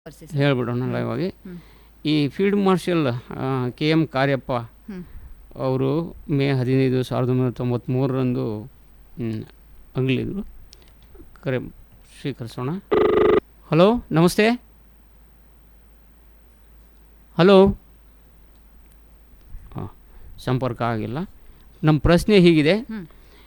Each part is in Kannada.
ಬರ್ಸಿ ಹೇಳ್ಬಿಡೋಣ ಲೈವ್ ಆಗಿ ಈ field marshal K M Cariappa hmm. ಅವರು ಮೇ ಹದಿನೈದು ಸಾವಿರದ ಒಂಬೈನೂರ ತೊಂಬತ್ತ್ಮೂರರಂದು ಹ್ಮ್, ಅಗಲಿದ್ರು ಕರೆ ಸ್ವೀಕರಿಸೋಣ ಹಲೋ ನಮಸ್ತೆ ಹಲೋ ಹಾಂ ಸಂಪರ್ಕ ಆಗಿಲ್ಲ ನಮ್ಮ ಪ್ರಶ್ನೆ ಹೀಗಿದೆ ಹ್ಮ್.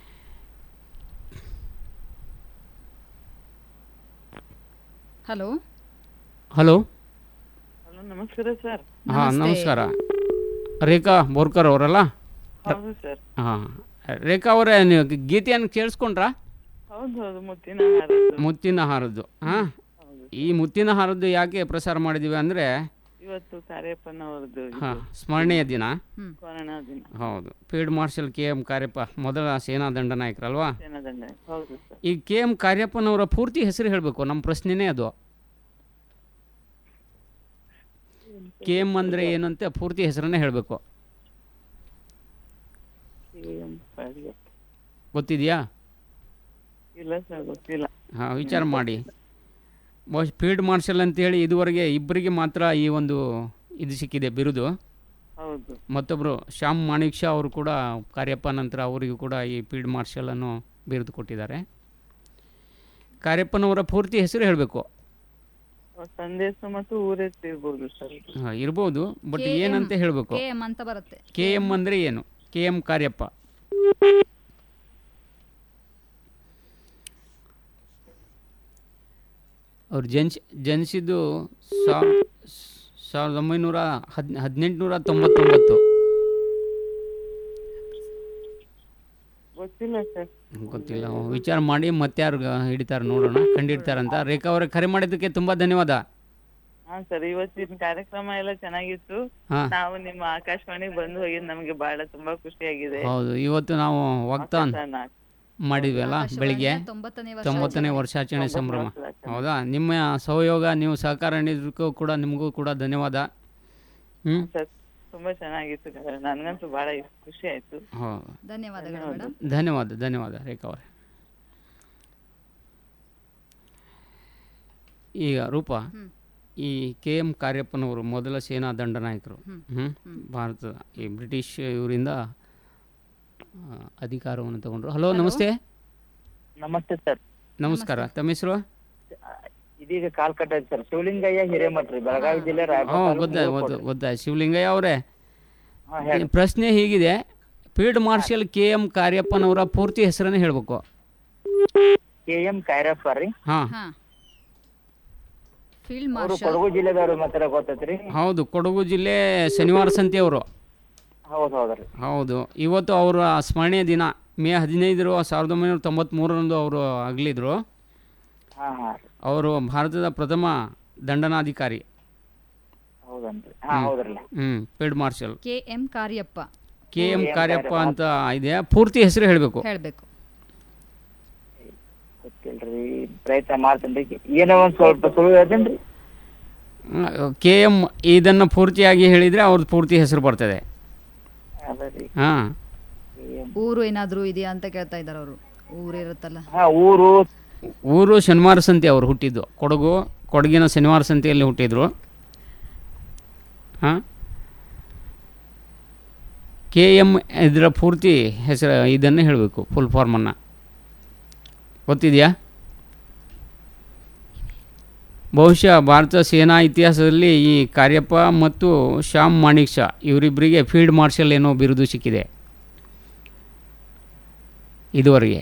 ಹಲೋ ಹಲೋ ಹಲೋ ನಮಸ್ಕಾರ ಸರ್ ಹಾಂ ನಮಸ್ತೆ. ನಮಸ್ಕಾರ ರೇಖಾ ಬೋರ್ಕರ್ ಅವರಲ್ಲ ಹೌದು ಸರ್ ಹಾಂ ರೇಖಾ ಅವರೇ ನೀವು ಗೀತೆಯನ್ನು ಕೇಳಿಸ್ಕೊಂಡ್ರಾ ಹೌದು ಹೌದು ಮುತ್ತಿನ ಹಾರದ್ದು ಮುತ್ತಿನ ಹಾರದ್ದು ಹಾಂ ಹೌದು ಈ ಮುತ್ತಿನ ಹಾರದ್ದು ಯಾಕೆ ಪ್ರಸಾರ ಮಾಡಿದ್ದೀವಿ ಅಂದರೆ ಇವತ್ತು ಕಾರ್ಯಪ್ಪನವರದ್ದು ಹಾಂ ಸ್ಮರಣೀಯ ದಿನ ಹ್ಮ್ ಕೊರೋನ ದಿನ ಹೌದು field marshal K M Cariappa ಮೊದಲ ಸೇನಾ ದಂಡನಾಯಕರಲ್ವಾ ಜನದಂಡ ಹೌದು ಸರ್ ಈ ಕೆ ಎಂ ಕಾರ್ಯಪ್ಪನವರ ಪೂರ್ತಿ ಹೆಸರು ಹೇಳಬೇಕು ನಮ್ಮ ಪ್ರಶ್ನೆನೇ ಅದು ಕೆ ಎಂ ಅಂದರೆ ಏನಂತೆ ಪೂರ್ತಿ ಹೆಸರನ್ನೇ ಹೇಳಬೇಕು ಏನ್ ಕಾರ್ಯಪ್ಪ. ಗೊತ್ತಿದೆಯಾ ಇಲ್ಲ ಸರ್ ಗೊತ್ತಿಲ್ಲ ಹಾಂ ವಿಚಾರ ಮಾಡಿ ಬಹುಶಃ ಫೀಲ್ಡ್ ಮಾರ್ಷಲ್ ಅಂತೇಳಿ ಇದುವರೆಗೆ ಇಬ್ಬರಿಗೆ ಮಾತ್ರ ಈ ಒಂದು ಇದು ಸಿಕ್ಕಿದೆ ಬಿರುದು ಹೌದು ಮತ್ತೊಬ್ಬರು ಶ್ಯಾಮ್ ಮಾಣಿಕ್ ಶಾ ಅವರು ಕೂಡ ಕಾರ್ಯಪ್ಪ ನಂತರ ಅವರಿಗೂ ಕೂಡ ಈ ಫೀಲ್ಡ್ ಮಾರ್ಷಲ್ ಅನ್ನು ಬಿರುದು ಕೊಟ್ಟಿದ್ದಾರೆ ಕಾರ್ಯಪ್ಪನವರ ಪೂರ್ತಿ ಹೆಸರು ಹೇಳಬೇಕು ಅವ್ರ ಸಂದೇಶ ಮತ್ತು ಊರೆತ್ತಿರ್ಬೋದು ಸರ್ ಇರ್ಬೋದು ಬಟ್ KM. ಏನಂತ ಹೇಳಬೇಕು ಕೆ ಎಂ ಅಂತ ಬರುತ್ತೆ ಕೆ ಎಮ್ ಅಂದರೆ ಏನು ಕೆ ಎಮ್ ಕಾರ್ಯಪ್ಪ ಅವ್ರು ಜನಿಸಿ ಜನಿಸಿದ್ದು ಸಾವ್ ಸಾವಿರದ ಒಂಬೈನೂರ ಹದ್ ಹದಿನೆಂಟುನೂರ ತೊಂಬತ್ತೊಂಬತ್ತು ಗೊತ್ತಿಲ್ಲ ಸರ್ ಗೊತ್ತಿಲ್ಲ ವಿಚಾರ ಮಾಡಿ ಮತ್ತೆ ಯಾರು ಹಿಡಿತಾರೆ ನೋಡೋಣ ಕಂಡಿಡ್ತಾರಂತ ರೇಖಾ ಅವರೇ ಕರೆ ಮಾಡಿದ್ದಕ್ಕೆ ತುಂಬ ಧನ್ಯವಾದ ಹಾ ಸರ್ ಇವತ್ತಿನ ಕಾರ್ಯಕ್ರಮ ಎಲ್ಲ ಚೆನ್ನಾಗಿತ್ತು ಹಾಂ ನಾವು ನಿಮ್ಮ ಆಕಾಶವಾಣಿಗೆ ಬಂದು ಹೋಗಿದ್ ನಮಗೆ ಬಹಳ ತುಂಬಾ ಖುಷಿಯಾಗಿದೆ ಹೌದು ಇವತ್ತು ನಾವು ವಾಗ್ದಾನ್ ಸರ್, ನಾ- ಮಾಡಿದ್ವಲ್ಲ ಬೆಳಿಗ್ಗೆ ಆಕಾಶವಾಣಿಯ ತೊಂಬತ್ತನೇ ವರ್ಷ ತೊಂಬತ್ತನೇ ವರ್ಷಾಚರಣೆ ಸಂಭ್ರಮ ವರ್ಷಾಚರಣೆ. ಹೌದಾ ನಿಮ್ಮ ಸಹಯೋಗ ನೀವು ಸಹಕಾರ ನೀಡಿದ್ದಕ್ಕೂ ಕೂಡ ನಿಮಗೂ ಕೂಡ ಧನ್ಯವಾದ ಹ್ಞೂ ಸರ್ ತುಂಬಾ ಚೆನ್ನಾಗಿತ್ತು ನನ್ಗಂತೂ ಬಹಳ ಖುಷಿ ಆಯ್ತು ಹಾಂ ಧನ್ಯವಾದಗಳು ಮೇಡಮ್ ಧನ್ಯವಾದ ಧನ್ಯವಾದ ರೇಖಾ ಅವರೇ ಈಗ ರೂಪ ಹ್ಮ್. ಈ ಕೆ ಎಂ ಕಾರ್ಯಪ್ಪನವರು ಮೊದಲ ಸೇನಾ ದಂಡನಾಯಕರು ಹ್ಮ್. ಹ್ಮ್? ಭಾರತದ ಈ ಬ್ರಿಟಿಷ್ ಇವರಿಂದ ಆ, ಅಧಿಕಾರವನ್ನು ತಗೊಂಡ್ರು ಹಲೋ ನಮಸ್ತೆ ನಮಸ್ತೆ ಸರ್ ನಮಸ್ಕಾರ ತಮ್ಮ ಹೆಸರು ಇದೀಗ ಕಾಲ್ ಕಟ್ಟಾಯ್ತು ಸರ್ ಶಿವಲಿಂಗಯ್ಯ ಹಿರೇಮಠ್ ರೀ ಬೆಳಗಾವಿ ಜಿಲ್ಲೆ ರಾಯಬಾಗ ಹ್ಞೂ ತಾಲೂಕು ಗೊತ್ತಾಯ್ತು ಮುಧೋಳ ಗೊತ್ತು ಗೊತ್ತಾಯ್ತು ಶಿವಲಿಂಗಯ್ಯ ಅವರೇ ಹಾ, ಹೇಳಿ. ಪ್ರಶ್ನೆ ಹೀಗಿದೆ ಫೀಲ್ಡ್ ಮಾರ್ಷಲ್ ಕೆ ಎಂ ಕಾರ್ಯಪ್ಪನವರ ಪೂರ್ತಿ ಹೆಸರನ್ನು ಹೇಳಬೇಕು ಕೆ ಎಂ ಕೈರಪ್ಪ ರೀ ಹಾಂ ಹಾ ಫೀಲ್ಡ್ ಅವರು ಮಾರ್ಷಲ್ ಕೊಡಗು ಜಿಲ್ಲೆದವ್ರು ಮಾತ್ರ ಗೊತ್ತೈತ್ರಿ ಹೌದು ಕೊಡಗು ಜಿಲ್ಲೆ ಶನಿವಾರ ಸಂತೆ ಅವರು ಹೌದು ಹೌದ್ರಿ ಹೌದು ಇವತ್ತು ಅವರ ಸ್ಮರಣೀಯ ದಿನ ಮೇ ಹದಿನೈದರು ಸಾವಿರದ ಒಂಬೈನೂರ ತೊಂಬತ್ತ್ಮೂರರಂದು ಅವರು ಅಗಲಿದ್ರು ಹಾ ಹಾ ರೀ ಅವರು ಭಾರತದ ಪ್ರಥಮ ದಂಡನಾಧಿಕಾರಿ ಹೌದನ್ರಿ ಹಾ ಹೌದ್ರಲ್ಲ ಹ್ಞೂ field marshal K M Cariappa K M Cariappa ಅಂತ ಇದೆ ಪೂರ್ತಿ ಹೆಸರು ಹೇಳಬೇಕು ಹೇಳ್ಬೇಕು ಗೊತ್ತಿಲ್ರಿ ಪ್ರಯತ್ನ ಮಾಡ್ತೇನ್ರಿ ಏನೋ ಒಂದ್ ಸ್ವಲ್ಪ ಸುಳ್ಳು ಹೇಳ್ತೇನ್ರಿ ಕೆ ಎಂ ಇದನ್ನು ಪೂರ್ತಿಯಾಗಿ ಹೇಳಿದರೆ ಅವ್ರದ್ದು ಪೂರ್ತಿ ಹೆಸರು ಬರ್ತದೆ ಅದ ರೀ ಹಾಂ ಊರು ಏನಾದ್ರೂ ಇದೆಯಾ ಅಂತ ಕೇಳ್ತಾ ಇದಾರೆ ಅವರು ಊರು ಇರುತ್ತಲ್ಲ ಹಾ ಊರು ಊರು ಶನಿವಾರ ಸಂತೆ ಅವರು ಹುಟ್ಟಿದ್ದು ಕೊಡಗು ಕೊಡಗಿನ ಶನಿವಾರ ಸಂತೆಯಲ್ಲಿ ಹುಟ್ಟಿದ್ರು ಹಾಂ ಕೆ ಎಮ್ ಇದರ ಪೂರ್ತಿ ಹೆಸರು ಇದನ್ನು ಹೇಳಬೇಕು ಫುಲ್ ಫಾರ್ಮನ್ನು ಗೊತ್ತಿದೆಯಾ ಬಹುಶಃ ಭಾರತ ಸೇನಾ ಇತಿಹಾಸದಲ್ಲಿ ಈ ಕಾರ್ಯಪ್ಪ ಮತ್ತು ಶ್ಯಾಮ್ ಮಾಣಿಕ್ ಶಾ ಇವರಿಬ್ಬರಿಗೆ ಫೀಲ್ಡ್ ಮಾರ್ಷಲ್ ಏನೋ ಬಿರುದು ಸಿಕ್ಕಿದೆ ಇದುವರೆಗೆ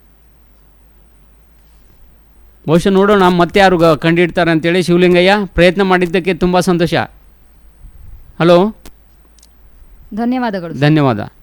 ಬಹುಶಃ ನೋಡೋಣ ಮತ್ತೆ ಯಾರು ಗ- ಕಂಡಿಡ್ತಾರೆ ಅಂತೇಳಿ ಶಿವಲಿಂಗಯ್ಯ ಪ್ರಯತ್ನ ಮಾಡಿದ್ದಕ್ಕೆ ತುಂಬ ಸಂತೋಷ ಹಲೋ ಧನ್ಯವಾದಗಳು ಧನ್ಯವಾದ